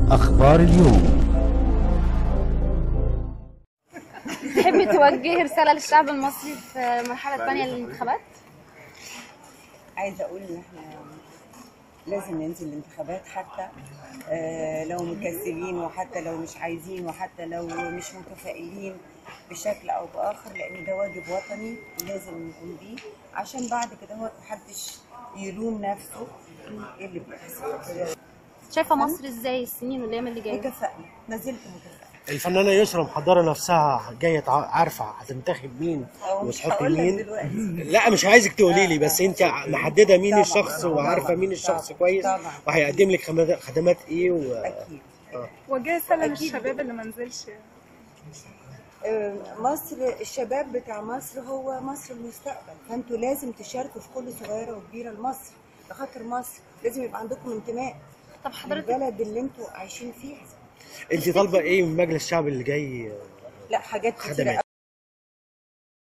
أخبار اليوم تحبي توجهي رسالة للشعب المصري في المرحلة الثانية للانتخابات؟ عايزه اقول ان احنا لازم ننزل الانتخابات حتى آه، لو مكسلين وحتى لو مش عايزين وحتى لو مش متفائلين بشكل او باخر لان ده واجب وطني لازم نقوم بيه عشان بعد كده هو محدش يلوم نفسه ايه اللي بيحصل شايفة مصر ازاي السنين والايام اللي جاية؟ متفائله ما زلت متفائله الفنانة يسرا محضرة نفسها جاية تع- عارفة هتنتخب مين أو مش وتحط هقول لك مين دلوقتي لا مش عايزك تقولي لي آه، بس آه. انت محددة مين طبعاً، الشخص وعارفة طبعاً، مين الشخص طبعاً، كويس طبعاً. وهيقدم لك خدمات- خدمات ايه و... اكيد وجه رسالة أكيد. للشباب اللي ما نزلش آه، مصر الشباب بتاع مصر هو مصر المستقبل فانتوا لازم تشاركوا في كل صغيره وكبيره لمصر لخاطر مصر لازم يبقى عندكم انتماء طب حضرتك للبلد اللي انتوا عايشين فيها انت طالبة ايه من مجلس الشعب اللي جاي لا حاجات كتيره خدمات.